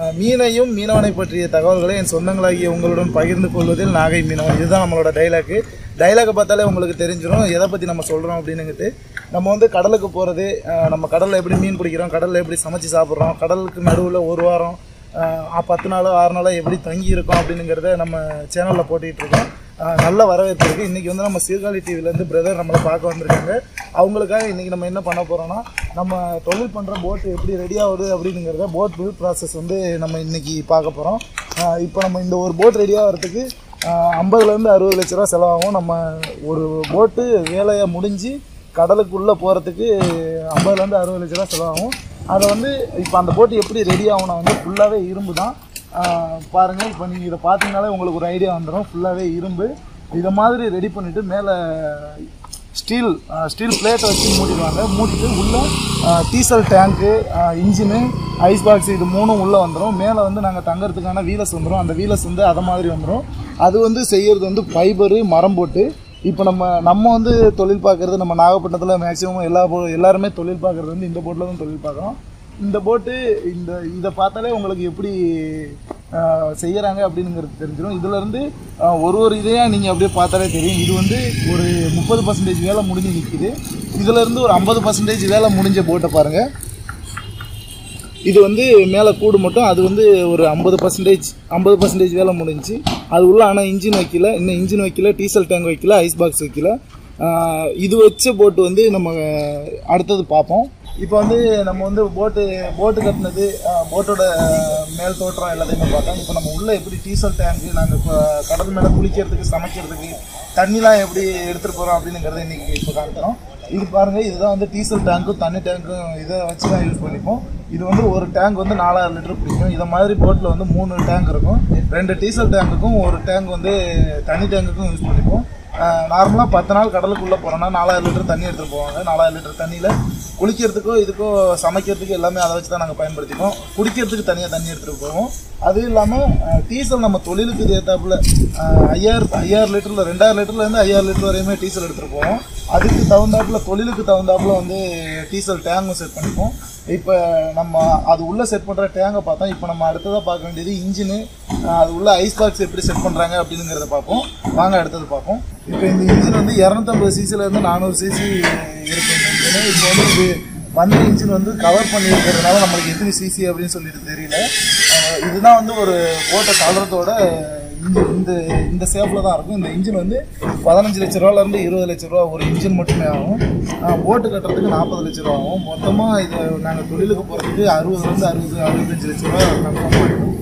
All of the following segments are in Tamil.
அஹ், மீனையும் மீனவனை பற்றிய தகவல்களை என் சொந்தங்களாகிய உங்களுடன் பகிர்ந்து கொள்வதில் நாகை மீனவன் இதுதான் நம்மளோட டைலாக்கு டைலாக்கை பார்த்தாலே உங்களுக்கு தெரிஞ்சிடும் எதை பற்றி நம்ம சொல்கிறோம் அப்படின்னுங்கிட்டு நம்ம வந்து கடலுக்கு போகிறது நம்ம கடலில் எப்படி மீன் பிடிக்கிறோம் கடலில் எப்படி சமைச்சு சாப்பிட்றோம் கடலுக்கு நடுவில் ஒரு வாரம் அஹ், பத்து நாளோ ஆறு நாளோ எப்படி தங்கி இருக்கோம் அப்படிங்கிறத நம்ம சேனலில் போட்டுக்கிட்டு இருக்கோம் அஹ், நல்ல வரவேற்பு இருக்குது இன்றைக்கி வந்து நம்ம சீர்காழி டிவிலேருந்து பிரதர் நம்மளை பார்க்க வந்திருக்காங்க அவங்களுக்காக இன்றைக்கி நம்ம என்ன பண்ண போகிறோம்னா நம்ம தொழில் பண்ணுற போட்டு எப்படி ரெடி ஆகுது அப்படிங்கிறத போட் பில் ப்ராசஸ் வந்து நம்ம இன்றைக்கி பார்க்க போகிறோம் இப்போ நம்ம இந்த ஒரு போட் ரெடி ஆகிறதுக்கு ஐம்பதுலேருந்து அறுபது லட்ச ரூபா செலவாகும் நம்ம ஒரு போட்டு வேலையை முடிஞ்சு கடலுக்குள்ளே போகிறதுக்கு ஐம்பதுலேருந்து அறுபது லட்ச ரூபா செலவாகும் அதை வந்து இப்போ அந்த போட்டு எப்படி ரெடி ஆகும்னா வந்து ஃபுல்லாகவே இரும்பு தான் பாருங்கள் இப்போ நீங்கள் இதை பார்த்தீங்கனாலே உங்களுக்கு ஒரு ஐடியா வந்துடும் ஃபுல்லாகவே இரும்பு இதை மாதிரி ரெடி பண்ணிவிட்டு மேலே ஸ்டீல் ஸ்டீல் பிளேட்டை வச்சு மூடிடுவாங்க மூடிட்டு உள்ளே டீசல் டேங்க்கு இன்ஜினு ஐஸ் பாக்ஸ் இது மூணும் உள்ளே வந்துடும் மேலே வந்து நாங்கள் தங்கறதுக்கான வீலஸ் வந்துடும் அந்த வீலஸ் வந்து அதை மாதிரி வந்துடும் அது வந்து செய்யறது வந்து ஃபைபரு மரம் போட்டு இப்போ நம்ம நம்ம வந்து தொழில் பார்க்குறது நம்ம நாகப்பட்டினத்தில் மேக்ஸிமம் எல்லா போ எல்லாருமே தொழில் பார்க்குறது வந்து இந்த போட்டில் தான் தொழில் பார்க்குறோம் இந்த போட்டு இந்த இதை பார்த்தாலே உங்களுக்கு எப்படி செய்கிறாங்க அப்படிங்கிறது தெரிஞ்சிடும் இதுலேருந்து ஒரு ஒரு இதையாக நீங்கள் அப்படியே பார்த்தாலே தெரியும் இது வந்து ஒரு முப்பது பர்சன்டேஜ் வேலை முடிஞ்சு நிற்கிது இதுலேருந்து ஒரு ஐம்பது பர்சன்டேஜ் வேலை முடிஞ்ச போட்டை பாருங்கள் இது வந்து மேலே கூடு மட்டும் அது வந்து ஒரு ஐம்பது பர்சன்டேஜ் ஐம்பது பர்சன்டேஜ் வேலை முடிஞ்சு அது உள்ள ஆனால் இன்ஜின் வைக்கல இன்னும் இன்ஜின் வைக்கல டீசல் டேங்க் வைக்கல ஐஸ் பாக்ஸ் வைக்கல ஆஹ் இது வச்ச போட்டு வந்து நம்ம அடுத்தது பார்ப்போம் இப்போ வந்து நம்ம வந்து போட்டு போட்டு கட்டினது போட்டோட மேல் தோற்றம் எல்லாத்தையுமே பார்த்தோம் இப்போ நம்ம உள்ளே எப்படி டீசல் டேங்க்கு நாங்கள் கடல் மேலே குளிக்கிறதுக்கு சமைக்கிறதுக்கு தண்ணிலாம் எப்படி எடுத்துகிட்டு போகிறோம் அப்படிங்கிறத இன்றைக்கி இப்போ காமிக்கிறோம் இது பாருங்க இதுதான் வந்து டீசல் டேங்க்கும் தண்ணி டேங்க்கும் இதை வச்சு தான் யூஸ் பண்ணிப்போம் இது வந்து ஒரு டேங்க் வந்து நாலாயிரம் லிட்டர் பிடிக்கும் இதை மாதிரி போட்டில் வந்து மூணு டேங்க் இருக்கும் ரெண்டு டீசல் டேங்குக்கும் ஒரு டேங்க் வந்து தண்ணி டேங்குக்கும் யூஸ் பண்ணிப்போம் நார்மலாக பத்து நாள் கடலுக்குள்ளே போகிறோன்னா நாலாயிரம் லிட்டர் தண்ணி எடுத்துகிட்டு போவாங்க நாலாயிரம் லிட்டர் தண்ணியில் குளிக்கிறதுக்கோ இதுக்கோ சமைக்கிறதுக்கு எல்லாமே அதை வச்சு தான் நாங்கள் பயன்படுத்திப்போம் குடிக்கிறதுக்கு தனியாக தண்ணி எடுத்துகிட்டு போவோம் அது இல்லாமல் டீசல் நம்ம தொழிலுக்கு ஏற்றாப்புல ஐயாயிரம் ஐயாயிரம் லிட்டரில் ரெண்டாயிரம் லிட்டர்லேருந்து ஐயாயிரம் லிட்டர் வரையுமே டீசல் எடுத்துகிட்டு போவோம் அதுக்கு தகுந்தாப்புல தொழிலுக்கு தகுந்தாப்புல வந்து டீசல் டேங்கும் செட் பண்ணிப்போம் இப்போ நம்ம அது உள்ளே செட் பண்ணுற டேங்கை பார்த்தோம் இப்போ நம்ம அடுத்ததாக பார்க்க வேண்டியது இன்ஜினு அது உள்ள ஐஸ் பாக்ஸ் எப்படி செட் பண்ணுறாங்க அப்படிங்கிறத பார்ப்போம் வாங்க அடுத்தது பார்ப்போம் இப்போ இந்த இன்ஜின் வந்து இரநூத்தம்பது சிசிலேருந்து நானூறு சிசி இருக்கும் இந்த இன்ஜினு இப்போ வந்து இது வந்த இன்ஜின் வந்து கவர் பண்ணியிருக்கிறதுனால நம்மளுக்கு எத்தனை சிசி அப்படின்னு சொல்லிட்டு தெரியல அஹ் இதுதான் வந்து ஒரு போட்ட கலரத்தோட இன்ஜின் இந்த இந்த சேஃபில் தான் இருக்கும் இந்த இன்ஜின் வந்து பதினஞ்சு லட்ச ரூபாலேருந்து இருபது லட்ச ரூபா ஒரு இன்ஜின் மட்டுமே ஆகும் அஹ் போட்டு கட்டுறதுக்கு நாற்பது லட்ச ரூபா ஆகும் மொத்தமாக இது நாங்கள் தொழிலுக்கு போகிறதுக்கு அறுபதுலேருந்து அறுபது அறுபத்தஞ்சு லட்ச ரூபா கன்ஃபார்ம் ஆகிடும்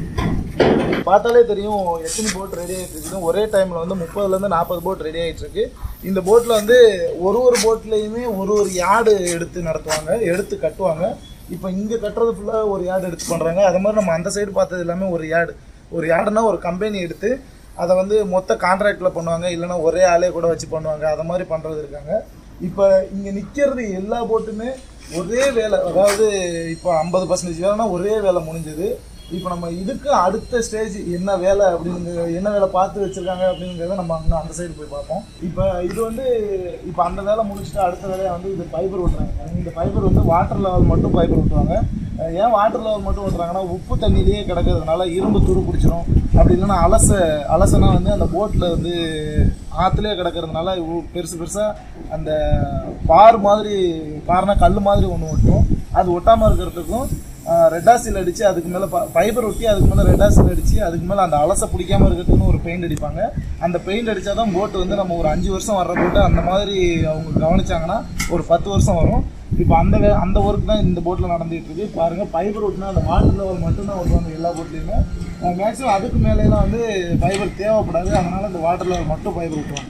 பார்த்தாலே தெரியும் எத்தனை போட் ரெடி ஆகிட்டு இருக்குது ஒரே டைமில் வந்து முப்பதுலேருந்து நாற்பது போட் ரெடி ஆகிட்டு இருக்கு இந்த போட்டில் வந்து ஒரு ஒரு போட்லேயுமே ஒரு ஒரு யார்டு எடுத்து நடத்துவாங்க எடுத்து கட்டுவாங்க இப்போ இங்கே கட்டுறது ஃபுல்லாக ஒரு யார்டு எடுத்து பண்ணுறாங்க அது மாதிரி நம்ம அந்த சைடு பார்த்தது எல்லாமே ஒரு யார்டு ஒரு யார்டுனா ஒரு கம்பெனி எடுத்து அதை வந்து மொத்த கான்ட்ராக்டில் பண்ணுவாங்க இல்லைன்னா ஒரே ஆளே கூட வச்சு பண்ணுவாங்க அதை மாதிரி பண்ணுறது இருக்காங்க இப்போ இங்கே நிற்கிறது எல்லா போட்டுமே ஒரே வேலை அதாவது இப்போ ஐம்பது பர்சன்டேஜ் வேலைனா ஒரே வேலை முடிஞ்சது இப்போ நம்ம இதுக்கு அடுத்த ஸ்டேஜ் என்ன வேலை அப்படிங்கிற என்ன வேலை பார்த்து வச்சிருக்காங்க அப்படிங்கிறத நம்ம அங்கே அந்த சைடு போய் பார்ப்போம் இப்போ இது வந்து இப்போ அந்த வேலை முடிச்சுட்டு அடுத்த வேலையை வந்து இது ஃபைபர் ஓட்டுறாங்க இந்த ஃபைபர் வந்து வாட்டர் லெவல் மட்டும் ஃபைபர் ஓட்டுவாங்க அஹ் ஏன் வாட்டர் லெவல் மட்டும் ஓட்டுறாங்கன்னா உப்பு தண்ணியிலேயே கிடக்கிறதுனால இரும்பு துரு பிடிச்சிரும் அப்படி இல்லைன்னா அலச அலசனா வந்து அந்த போட்டில் வந்து ஆற்றுலேயே கிடக்கிறதுனால உ- பெருசு பெருசாக அந்த பார் மாதிரி பார்னா கல் மாதிரி ஒன்று ஒட்டும் அது ஒட்டாமல் இருக்கிறதுக்கும் ரெட்டாசில் அடித்து அதுக்கு மேலே ஃபைபர் ஒட்டி அதுக்கு மேலே ரெட்டாசில் அடித்து அதுக்கு மேலே அந்த அலசை பிடிக்காம இருக்கிறதுக்குன்னு ஒரு பெயிண்ட் அடிப்பாங்க அந்த பெயிண்ட் அடித்தா தான் போட்டு வந்து நம்ம ஒரு அஞ்சு வருஷம் வர்ற போட்டு அந்த மாதிரி அவங்க கவனிச்சாங்கன்னா ஒரு பத்து வருஷம் வரும் இப்போ அந்த வே அந்த ஒர்க் தான் இந்த போட்டில் நடந்துகிட்டு இருக்கு பாருங்கள் ஃபைபர் ஒட்டினா அந்த வாட்டர் லெவல் மட்டும்தான் ஓட்டுவாங்க எல்லா போட்லேயுமே மேக்ஸிமம் அதுக்கு மேலேலாம் வந்து ஃபைபர் தேவைப்படாது அதனால இந்த வாட்டர் லெவல் மட்டும் ஃபைபர் ஓட்டுவாங்க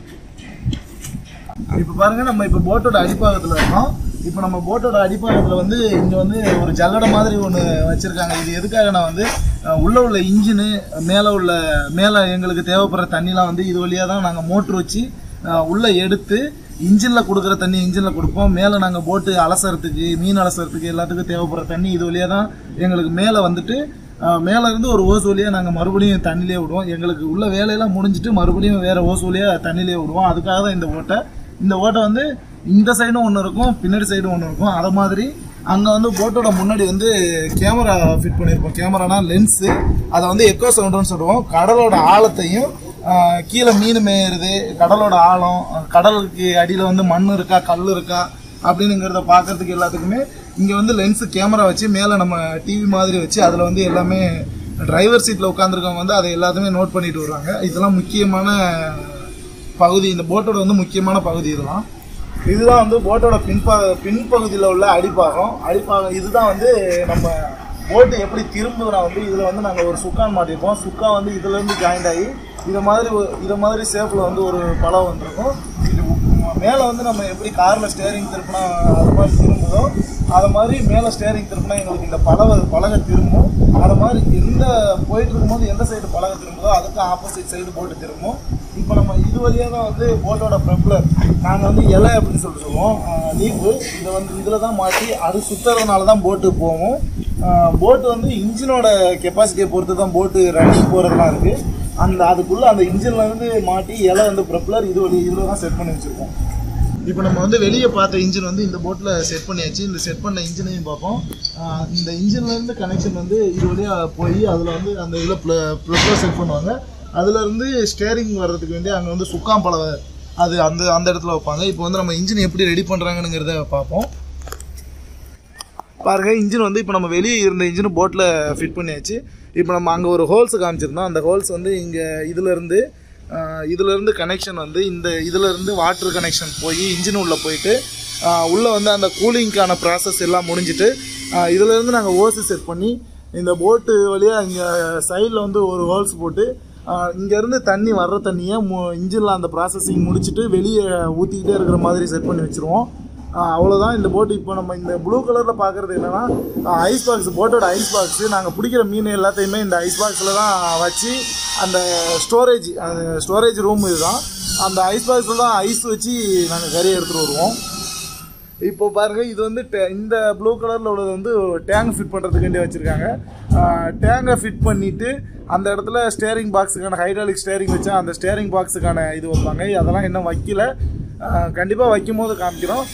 இப்போ பாருங்க நம்ம இப்போ போட்டோட அடிப்பாகத்தில் இருக்கோம் இப்போ நம்ம போட்டோட அடிப்பாகத்தில் வந்து இங்கே வந்து ஒரு ஜல்லடை மாதிரி ஒன்று வச்சுருக்காங்க இது எதுக்காகனா வந்து அஹ், உள்ள உள்ள இன்ஜினு மேலே உள்ள மேலே எங்களுக்கு தேவைப்படுற தண்ணிலாம் வந்து இது வழியாக தான் நாங்கள் மோட்ரு வச்சு அஹ், உள்ளே எடுத்து இன்ஜினில் கொடுக்குற தண்ணி இன்ஜினில் கொடுப்போம் மேலே நாங்கள் போட்டு அலசறதுக்கு மீன் அலசறதுக்கு எல்லாத்துக்கும் தேவைப்படுற தண்ணி இது வழியாக தான் எங்களுக்கு மேலே வந்துட்டு அஹ், மேலே இருந்து ஒரு ஓஸ் வழியாக நாங்கள் மறுபடியும் தண்ணியிலே விடுவோம் எங்களுக்கு உள்ள வேலையெல்லாம் முடிஞ்சிட்டு மறுபடியும் வேறு ஓஸ் வழியாக தண்ணியிலே விடுவோம் அதுக்காக தான் இந்த ஓட்டை இந்த ஓட்டை வந்து இந்த சைடும் ஒன்று இருக்கும் பின்னாடி சைடும் ஒன்று இருக்கும் அதை மாதிரி அங்கே வந்து போட்டோட முன்னாடி வந்து கேமரா ஃபிட் பண்ணியிருப்போம் கேமரானா லென்ஸு அதை வந்து எக்கோ சவுண்டுன்னு சொல்லுவோம் கடலோட ஆழத்தையும் ஆஹ், கீழே மீன் மேயுறது கடலோட ஆழம் அஹ், கடலுக்கு அடியில் வந்து மண் இருக்கா கல் இருக்கா அப்படின்னுங்கிறத பார்க்கறதுக்கு எல்லாத்துக்குமே இங்கே வந்து லென்ஸு கேமரா வச்சு மேலே நம்ம டிவி மாதிரி வச்சு அதில் வந்து எல்லாமே டிரைவர் சீட்டில் உட்காந்துருக்கவங்க வந்து அதை எல்லாத்தையுமே நோட் பண்ணிட்டு வருவாங்க இதெல்லாம் முக்கியமான பகுதி இந்த போட்டோட வந்து முக்கியமான பகுதி இதெல்லாம் இதுதான் வந்து போட்டோட பின்பா பின்பகுதியில் உள்ள அடிப்பாகம் அடிப்பாகம் இதுதான் வந்து நம்ம போட்டு எப்படி திரும்புனா வந்து இதில் வந்து நாங்கள் ஒரு சுக்கான் மாட்டிருப்போம் சுக்கா வந்து இதுலேருந்து ஜாயிண்ட் ஆகி இதை மாதிரி ஒரு- இதை மாதிரி ஷேப்பில் வந்து ஒரு பழம் வந்திருக்கும் இது மேலே வந்து நம்ம எப்படி காரில் ஸ்டேரிங் திருப்பினா அது மாதிரி திரும்புதோ அது மாதிரி மேலே ஸ்டேரிங் திருப்பினா எங்களுக்கு இந்த பலவை பலகை திரும்பும் அது மாதிரி எந்த போயிட்டு இருக்கும்போது எந்த சைடு பலகை திரும்புதோ அதுக்கு ஆப்போசிட் சைடு போட்டு திரும்பும் இப்போ நம்ம இது வழியாக தான் வந்து போட்டோட ப்ரெப்லர் நாங்கள் வந்து இலை அப்படின்னு சொல்லிட்டு சொல்லுவோம் லீஃபு இதை வந்து இதில் தான் மாட்டி அது சுற்றுறதுனால தான் போட்டு போகும் போட்டு வந்து இன்ஜினோட கெப்பாசிட்டியை பொறுத்து தான் போட்டு ரன்னிங் போகிறதுலாம் இருக்குது அந்த அதுக்குள்ளே அந்த இன்ஜின்ல இருந்து மாட்டி இலை வந்து ப்ரெப்லர் இது வழி இதில் தான் செட் பண்ணி வச்சுருக்கோம் இப்போ நம்ம வந்து வெளியே பார்த்த இன்ஜின் வந்து இந்த போட்டில் செட் பண்ணியாச்சு இந்த செட் பண்ண இன்ஜினையும் பார்ப்போம் ஆஹ் இந்த இன்ஜின்லேருந்து கனெக்ஷன் வந்து இது வழியாக போய் அதில் வந்து அந்த இதில் ப்ளஸில் செட் பண்ணுவாங்க அதுலேருந்து ஸ்டேரிங் வர்றதுக்கு வேண்டி அங்கே வந்து சுக்காம் பலவை அது அந்த அந்த இடத்துல வைப்பாங்க இப்போ வந்து நம்ம இன்ஜின் எப்படி ரெடி பண்ணுறாங்கங்கிறத பார்ப்போம் பாருங்க இன்ஜின் வந்து இப்போ நம்ம வெளியே இருந்த இன்ஜின் போட்டில் ஃபிட் பண்ணியாச்சு இப்போ நம்ம அங்கே ஒரு ஹோல்ஸ் காமிச்சிருந்தோம் அந்த ஹோல்ஸ் வந்து இங்கே இதுலேருந்து இதுலேருந்து கனெக்ஷன் வந்து இந்த இதுலேருந்து வாட்டர் கனெக்ஷன் போய் இன்ஜின் உள்ளே போயிட்டு உள்ளே வந்து அந்த கூலிங்க்கான ப்ராசஸ் எல்லாம் முடிஞ்சிட்டு இதுலேருந்து நாங்கள் ஓசி செட் பண்ணி இந்த போட்டு வழியாக இங்கே சைடில் வந்து ஒரு ஹோல்ஸ் போட்டு இங்கேருந்து தண்ணி வர்ற தண்ணியை மு இன்ஜினில் அந்த ப்ராசஸிங் முடிச்சுட்டு வெளியே ஊற்றிக்கிட்டே இருக்கிற மாதிரி செட் பண்ணி வச்சுருவோம் ஆஹ் அவ்வளோதான் இந்த போட்டு இப்போ நம்ம இந்த ப்ளூ கலரில் பார்க்குறது என்னென்னா ஐஸ் பாக்ஸ் போட்டோட ஐஸ் பாக்ஸு நாங்கள் பிடிக்கிற மீன் எல்லாத்தையுமே இந்த ஐஸ் பாக்ஸில் தான் வச்சு அந்த ஸ்டோரேஜ் அந்த ஸ்டோரேஜ் ரூம் இதுதான் அந்த ஐஸ் பாக்ஸில் தான் ஐஸ் வச்சு நாங்கள் கறி எடுத்துகிட்டு வருவோம் இப்போ பாருங்க இது வந்து டே- இந்த ப்ளூ கலரில் உள்ளது வந்து டேங்க் ஃபிட் பண்ணுறதுக்காண்டி வச்சுருக்காங்க டேங்கை ஃபிட் பண்ணிவிட்டு அந்த இடத்துல ஸ்டேரிங் பாக்ஸுக்கான ஹைட்ராலிக் ஸ்டேரிங் வச்சா அந்த ஸ்டேரிங் பாக்ஸுக்கான இது வைப்பாங்க அதெல்லாம் இன்னும் வைக்கல கண்டிப்பாக வைக்கும் போது காமிக்கிறோம்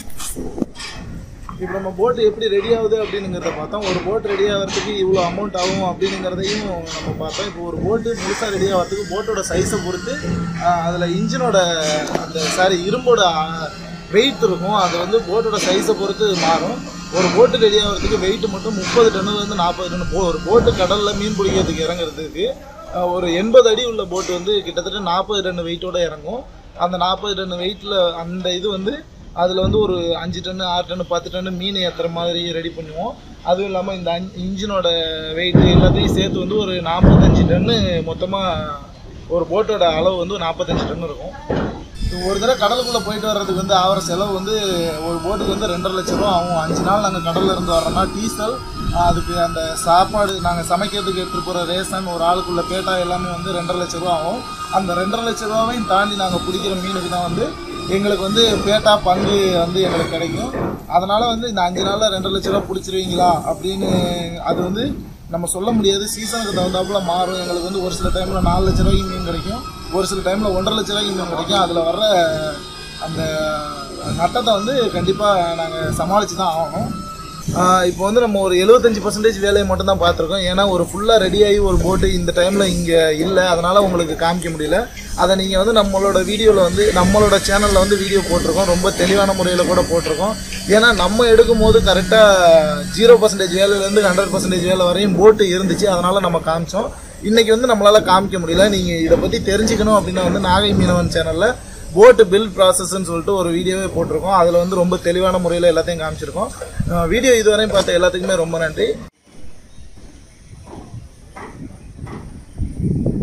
இப்போ நம்ம போட்டு எப்படி ரெடி ஆகுது அப்படிங்கிறத பார்த்தோம் ஒரு போட் ரெடி ஆகிறதுக்கு இவ்வளோ அமௌண்ட் ஆகும் அப்படிங்கிறதையும் நம்ம பார்த்தோம் இப்போ ஒரு போட்டு முழுசாக ரெடி ஆகிறதுக்கு போட்டோட சைஸை பொறுத்து அதில் இன்ஜினோட அந்த சாரி இரும்போட வெயிட் இருக்கும் அது வந்து போட்டோட சைஸை பொறுத்து மாறும் ஒரு போட்டு ரெடி ஆகிறதுக்கு வெயிட் மட்டும் முப்பது டன்னுலேருந்து நாற்பது டன் போ ஒரு போட்டு கடலில் மீன் பிடிக்கிறதுக்கு இறங்குறதுக்கு ஆஹ், ஒரு எண்பது அடி உள்ள போட்டு வந்து கிட்டத்தட்ட நாற்பது டன் வெயிட்டோட இறங்கும் அந்த நாற்பது டன் வெயிட்டில் அந்த இது வந்து அதில் வந்து ஒரு அஞ்சு டன்னு ஆறு டன்னு பத்து டன்னு மீன் ஏற்றுற மாதிரி ரெடி பண்ணுவோம் அதுவும் இல்லாமல் இந்த அஞ் இன்ஜினோட வெயிட் எல்லாத்தையும் சேர்த்து வந்து ஒரு நாற்பத்தஞ்சு டன்னு மொத்தமாக ஒரு போட்டோட அளவு வந்து நாற்பத்தஞ்சு டன் இருக்கும் ஒரு தடவை கடலுக்குள்ளே போயிட்டு வர்றதுக்கு வந்து ஆகிற செலவு வந்து ஒரு போட்டுக்கு வந்து ரெண்டரை லட்ச ரூபா ஆகும் அஞ்சு நாள் நாங்கள் கடல்ல இருந்து வர்றோம்னா டீசல் அதுக்கு அந்த சாப்பாடு நாங்கள் சமைக்கிறதுக்கு எடுத்துகிட்டு போகிற ரேஷன் ஒரு ஆளுக்குள்ள பேட்டா எல்லாமே வந்து ரெண்டரை லட்ச ரூபா ஆகும் அந்த ரெண்டரை லட்ச ரூபாவையும் தாண்டி நாங்கள் பிடிக்கிற மீனுக்கு தான் வந்து எங்களுக்கு வந்து பேட்டா பங்கு வந்து எங்களுக்கு கிடைக்கும் அதனால் வந்து இந்த அஞ்சு நாளில் ரெண்டரை லட்ச ரூபா பிடிச்சிருவீங்களா அப்படின்னு அது வந்து நம்ம சொல்ல முடியாது சீசனுக்கு தகுந்தாப்புல மாறும் எங்களுக்கு வந்து ஒரு சில டைமில் நாலு லட்ச ரூபாய்க்கு மீன் கிடைக்கும் ஒரு சில டைமில் ஒன்றரை லட்ச ரூபாய்க்கு மீன் கிடைக்கும் அதில் வர்ற அந்த நட்டத்தை வந்து கண்டிப்பாக நாங்கள் சமாளித்து தான் ஆகணும் ஆஹ் இப்போ வந்து நம்ம ஒரு எழுபத்தஞ்சு பர்சன்டேஜ் வேலையை மட்டும் தான் பார்த்துருக்கோம் ஏன்னா ஒரு ஃபுல்லாக ரெடியாகி ஒரு போட்டு இந்த டைமில் இங்கே இல்லை அதனால் உங்களுக்கு காமிக்க முடியல அதை நீங்கள் வந்து நம்மளோட வீடியோவில் வந்து நம்மளோட சேனலில் வந்து வீடியோ போட்டிருக்கோம் ரொம்ப தெளிவான முறையில் கூட போட்டிருக்கோம் ஏன்னா நம்ம எடுக்கும் போது கரெக்டாக ஜீரோ பர்சன்டேஜ் வேலையிலேருந்து ஹண்ட்ரட் பர்சன்டேஜ் வேலை வரையும் போட்டு இருந்துச்சு அதனால் நம்ம காமிச்சோம் இன்றைக்கி வந்து நம்மளால் காமிக்க முடியல நீங்கள் இதை பற்றி தெரிஞ்சுக்கணும் அப்படின்னா வந்து நாகை மீனவன் சேனலில் போட்டு பில் ப்ராசஸ்ன்னு சொல்லிட்டு ஒரு வீடியோவே போட்டிருக்கோம் அதில் வந்து ரொம்ப தெளிவான முறையில் எல்லாத்தையும் காமிச்சிருக்கோம் அஹ் வீடியோ இதுவரையும் பார்த்த எல்லாத்துக்குமே ரொம்ப நன்றி